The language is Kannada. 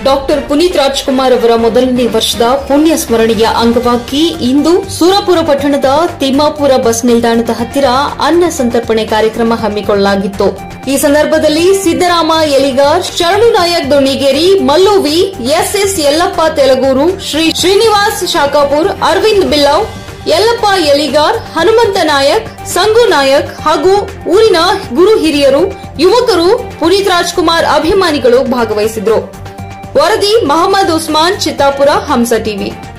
ಡಾಕ್ಟರ್ ಪುನೀತ್ ರಾಜ್ಕುಮಾರ್ ಅವರ ಮೊದಲನೇ ವರ್ಷದ ಪುಣ್ಯ ಸ್ಮರಣೆಯ ಅಂಗವಾಗಿ ಇಂದು ಸೂರಪುರ ಪಟ್ಟಣದ ತಿಮ್ಮಾಪುರ ಬಸ್ ನಿಲ್ದಾಣದ ಹತ್ತಿರ ಅನ್ನ ಸಂತರ್ಪಣೆ ಕಾರ್ಯಕ್ರಮ ಹಮ್ಮಿಕೊಳ್ಳಲಾಗಿತ್ತು ಈ ಸಂದರ್ಭದಲ್ಲಿ ಸಿದ್ದರಾಮ ಎಲಿಗಾರ್ ಶರಣು ನಾಯಕ್ ದೊಣ್ಣಿಗೇರಿ ಮಲ್ಲೋವಿ ಎಸ್ಎಸ್ ಯಲ್ಲಪ್ಪ ತೆಲಗೂರು ಶ್ರೀ ಶ್ರೀನಿವಾಸ್ ಶಾಖಾಪುರ್ ಅರವಿಂದ್ ಬಿಲ್ಲವ್ ಯಲ್ಲಪ್ಪ ಎಲಿಗಾರ್ ಹನುಮಂತ ನಾಯಕ್ ಸಂಗು ನಾಯಕ್ ಹಾಗೂ ಊರಿನ ಗುರು ಹಿರಿಯರು ಯುವಕರು ಪುನೀತ್ ರಾಜ್ಕುಮಾರ್ ಅಭಿಮಾನಿಗಳು ಭಾಗವಹಿಸಿದ್ರು ವರದಿ ಮಹಮ್ಮದ್ ಉಸ್ಮಾನ್ ಚಿತ್ತಾಪುರ ಹಂಸ ಟಿವಿ